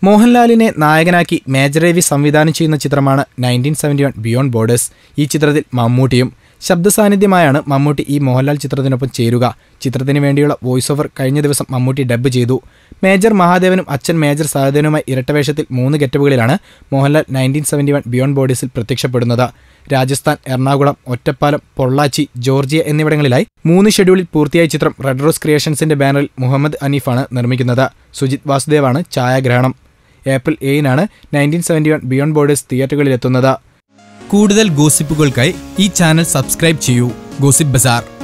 മോഹൻലാലിനെ നായകനാക്കി മേജർ രവി സംവിധാനം ചെയ്യുന്ന ചിത്രമാണ് nineteen seventy one beyond borders ഈ ചിത്രത്തിൽ മമ്മൂട്ടിയും ശബ്ദ സാന്നിധ്യമായാണ് മമ്മൂട്ടി ഈ മോഹൻലാൽ ചിത്രത്തിനൊപ്പം ചേരുക ചിത്രത്തിന് വേണ്ടിയുള്ള വോയിസ് ഓവർ കഴിഞ്ഞ ദിവസം മമ്മൂട്ടി ഡബ്ബ് ചെയ്തു മേജർ മഹാദേവനും അച്ഛൻ മേജർ സഹദേവനുമായി ഇരട്ടവേഷത്തിൽ മൂന്ന് ഗെറ്റപ്പുകളിലാണ് Mohanlal nineteen seventy one beyond ബോർഡേഴ്സിൽ പ്രത്യക്ഷപ്പെടുന്നത് രാജസ്ഥാൻ എറണാകുളം ഒറ്റപ്പാലം പൊള്ളാച്ചി ജോർജിയ എന്നിവിടങ്ങളിലായി മൂന്ന് ഷെഡ്യൂളിൽ പൂർത്തിയായ ചിത്രം റെഡ് റോസ് ക്രിയേഷൻസിന്റെ ബാനറിൽ മുഹമ്മദ് അനീഫാണ് നിർമ്മിക്കുന്നത് സുജിത് വാസുദേവാണ് ഛായാഗ്രഹണം ഏപ്രിൽ ഏഴിനാണ് nineteen seventy one beyond borders തിയേറ്ററുകളിലെത്തുന്നത് കൂടുതൽ ഗോസിപ്പുകൾക്കായി ഈ ചാനൽ സബ്സ്ക്രൈബ് ചെയ്യൂ ഗോസിപ്പ് ബസാർ